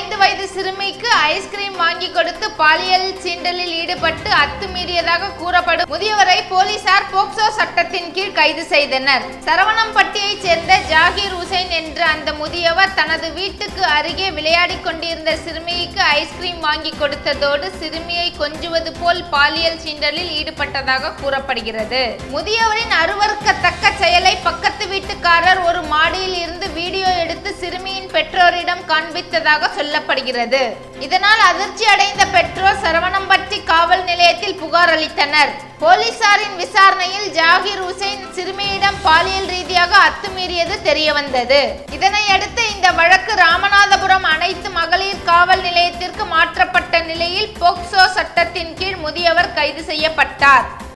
ஐந்து வயது சிறுமிக்கு ஐஸ்கிரீம் வாங்கி கொடுத்து பாலியல் சீண்டலில் ஈடுபட்டு அத்துமீறியதாக கூறப்படும் முதியவரை போலீசார் போக்சோ சட்டத்தின் கீழ் கைது செய்தனர் சரவணம்பட்டியைச் சேர்ந்த ஜாகிர் உசைன் என்ற அந்த முதியவர் தனது வீட்டுக்கு அருகே விளையாடிக் கொண்டிருந்த சிறுமிக்கு ஐஸ்கிரீம் வாங்கி கொடுத்ததோடு சிறுமியை கொஞ்சுவது போல் பாலியல் சீண்டலில் ஈடுபட்டதாக கூறப்படுகிறது முதியவரின் அருவருக்கத்தக்க செயலை பக்கத்து வீட்டுக்காரர் ஒரு மாடியில் இருந்து வீடியோ எடுத்து சிறுமியின் பெற்றோரிடம் காண்பித்ததாக சொல்லப்படுகிறது இதனால் அதிர்ச்சி அடைந்த பெற்றோர் சரவணம்பட்டி காவல் நிலையத்தில் புகார் அளித்தனர் போலீசாரின் விசாரணையில் ஜாகிர் உசைன் சிறுமியிடம் பாலியல் ரீதியாக அத்துமீறியது தெரிய வந்தது இதனை அடுத்து இந்த வழக்கு ராமநாதபுரம் அனைத்து மகளிர் காவல் நிலையத்திற்கு மாற்றப்பட்ட நிலையில் போக்சோ சட்டத்தின் கீழ் முதியவர் கைது செய்யப்பட்டார்